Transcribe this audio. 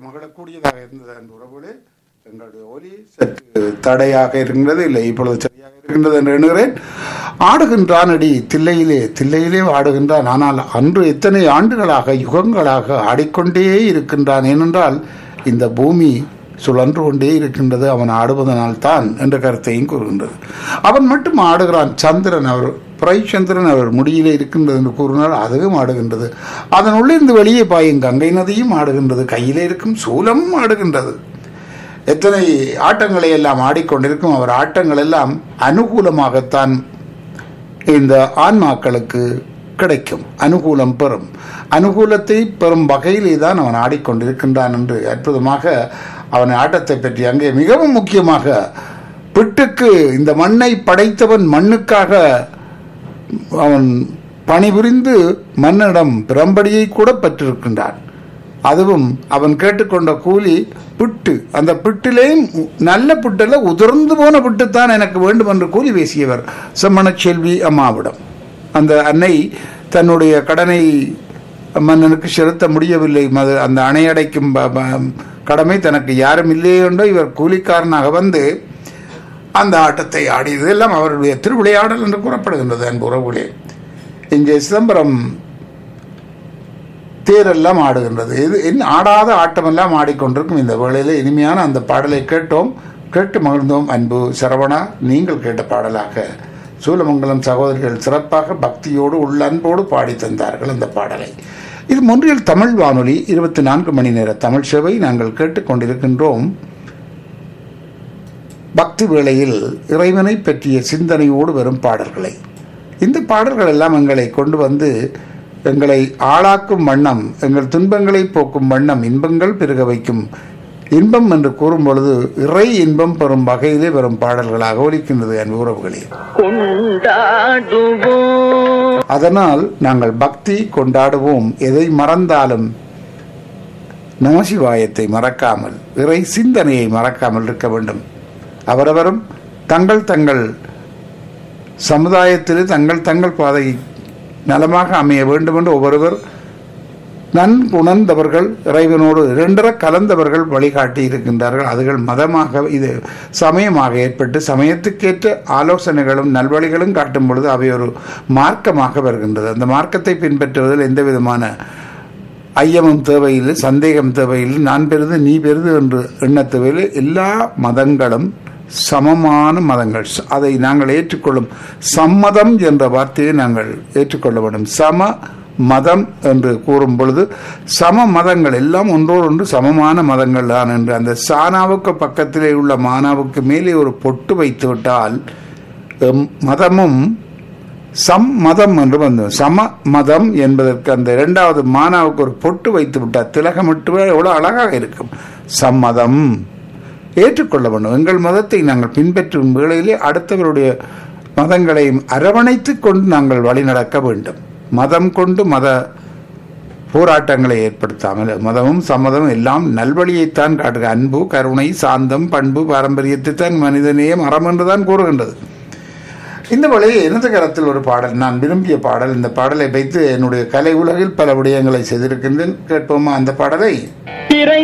மகிழக்கூடியதாக இருந்தது அன்பு உறவுகளே எங்களுடைய ஒலி சற்று தடையாக இருக்கின்றது இல்லை இப்பொழுது சரியாக இருக்கின்றது என்று எண்ணுகிறேன் ஆடுகின்றான் அடி தில்லையிலே தில்லையிலே ஆடுகின்றான் ஆனால் அன்று எத்தனை ஆண்டுகளாக யுகங்களாக ஆடிக்கொண்டே இருக்கின்றான் ஏனென்றால் இந்த பூமி சுழன்று கொண்டே இருக்கின்றது அவன் ஆடுவதனால் தான் என்ற கருத்தையும் கூறுகின்றது அவன் மட்டும் ஆடுகிறான் சந்திரன் அவர் பிரைச்சந்திரன் அவர் முடியிலே இருக்கின்றது என்று கூறினால் அதுவும் ஆடுகின்றது அதன் உள்ளிருந்து வெளியே பாயும் கங்கை நதியும் ஆடுகின்றது கையிலே இருக்கும் சூலமும் ஆடுகின்றது எத்தனை ஆட்டங்களை எல்லாம் ஆடிக்கொண்டிருக்கும் அவர் ஆட்டங்கள் எல்லாம் அனுகூலமாகத்தான் இந்த ஆன்மாக்களுக்கு கிடைக்கும் அனுகூலம் பெறும் அனுகூலத்தை பெறும் வகையிலே தான் அவன் ஆடிக்கொண்டிருக்கின்றான் என்று அற்புதமாக அவன் ஆட்டத்தை பற்றி அங்கே மிகவும் முக்கியமாக பிட்டுக்கு இந்த மண்ணை படைத்தவன் மண்ணுக்காக அவன் பணிபுரிந்து மன்னனிடம் பிரம்படியை கூட பெற்றிருக்கின்றான் அதுவும் அவன் கேட்டுக்கொண்ட கூலி பிட்டு அந்த பிட்டிலேயும் நல்ல பிட்டல்ல உதிர்ந்து போன பிட்டுத்தான் எனக்கு வேண்டும் என்று கூலி பேசியவர் செம்மணச்செல்வி அம்மாவிடம் அந்த அன்னை தன்னுடைய கடனை மன்னனுக்கு செலுத்த முடியவில்லை மது அந்த அணை அடைக்கும் ப- ப- கடமை தனக்கு யாரும் இல்லையென்றோ இவர் கூலிக்காரனாக வந்து அந்த ஆட்டத்தை ஆடியது எல்லாம் அவருடைய திருவிளையாடல் என்று கூறப்படுகின்றது அன்பு உறவுகளே இங்கே சிதம்பரம் தேரெல்லாம் ஆடுகின்றது இது என்ன ஆடாத ஆட்டமெல்லாம் ஆடிக்கொண்டிருக்கும் இந்த வேளையில் இனிமையான அந்த பாடலை கேட்டோம் கேட்டு மகிழ்ந்தோம் அன்பு சரவணா நீங்கள் கேட்ட பாடலாக சூலமங்கலம் சகோதரிகள் சிறப்பாக பக்தியோடு உள்ள அன்போடு பாடி தந்தார்கள் அந்த பாடலை இது மொன்றியல் தமிழ் வானொலி இருபத்தி நான்கு மணி நேர தமிழ் சேவை நாங்கள் கேட்டுக்கொண்டிருக்கின்றோம் பக்தி வேளையில் இறைவனை பற்றிய சிந்தனையோடு வரும் பாடல்களை இந்த பாடல்கள் எல்லாம் எங்களை கொண்டு வந்து எங்களை ஆளாக்கும் வண்ணம் எங்கள் துன்பங்களை போக்கும் வண்ணம் இன்பங்கள் பெருக வைக்கும் இன்பம் என்று கூறும் பொழுது இறை இன்பம் பெறும் வகையிலே வரும் பாடல்களாக ஒலிக்கின்றது என் உறவுகளே கொண்டாடுவோம் அதனால் நாங்கள் பக்தி கொண்டாடுவோம் எதை மறந்தாலும் நமசிவாயத்தை மறக்காமல் இறை சிந்தனையை மறக்காமல் இருக்க வேண்டும் அவரவரும் தங்கள் தங்கள் சமுதாயத்தில் தங்கள் தங்கள் பாதை நலமாக அமைய வேண்டும் என்று ஒவ்வொருவர் நன்குணர்ந்தவர்கள் இறைவனோடு இரண்டர கலந்தவர்கள் வழிகாட்டி இருக்கின்றார்கள் அதுகள் மதமாக இது சமயமாக ஏற்பட்டு சமயத்துக்கேற்ற ஆலோசனைகளும் நல்வழிகளும் காட்டும் பொழுது அவை ஒரு மார்க்கமாக வருகின்றது அந்த மார்க்கத்தை பின்பற்றுவதில் எந்த விதமான ஐயமும் தேவையில்லை சந்தேகம் தேவையில்லை நான் பெரிது நீ பெரிது என்று எண்ண தேவையில்லை எல்லா மதங்களும் சமமான மதங்கள் ச- அதை நாங்கள் ஏற்றுக்கொள்ளும் சம்மதம் என்ற வார்த்தையை நாங்கள் ஏற்றுக்கொள்ள வேண்டும் சம மதம் என்று கூறும் பொழுது சம மதங்கள் எல்லாம் ஒன்றோடொன்று சமமான மதங்கள் தான் என்று அந்த சானாவுக்கு பக்கத்திலே உள்ள மானாவுக்கு மேலே ஒரு பொட்டு வைத்து விட்டால் எம் மதமும் சம் மதம் என்று வந்து சம மதம் என்பதற்கு அந்த இரண்டாவது மானாவுக்கு ஒரு பொட்டு வைத்து விட்டால் திலகமிட்டு எவ்வளவு அழகாக இருக்கும் சம்மதம் ஏற்றுக்கொள்ள வேண்டும் எங்கள் மதத்தை நாங்கள் பின்பற்றும் வேளையிலே அடுத்தவருடைய மதங்களை அரவணைத்துக் கொண்டு நாங்கள் வழி நடக்க வேண்டும் மதம் கொண்டு மத போராட்டங்களை ஏற்படுத்தாமல் மதமும் சம்மதமும் எல்லாம் நல்வழியைத்தான் காட்டுக அன்பு கருணை சாந்தம் பண்பு பாரம்பரியத்தை தான் மனிதநேயம் அறம் என்றுதான் கூறுகின்றது இந்த வழியில் எனது கரத்தில் ஒரு பாடல் நான் விரும்பிய பாடல் இந்த பாடலை வைத்து என்னுடைய கலை உலகில் பல விடயங்களை செய்திருக்கின்றேன் கேட்போமா அந்த பாடலை திரை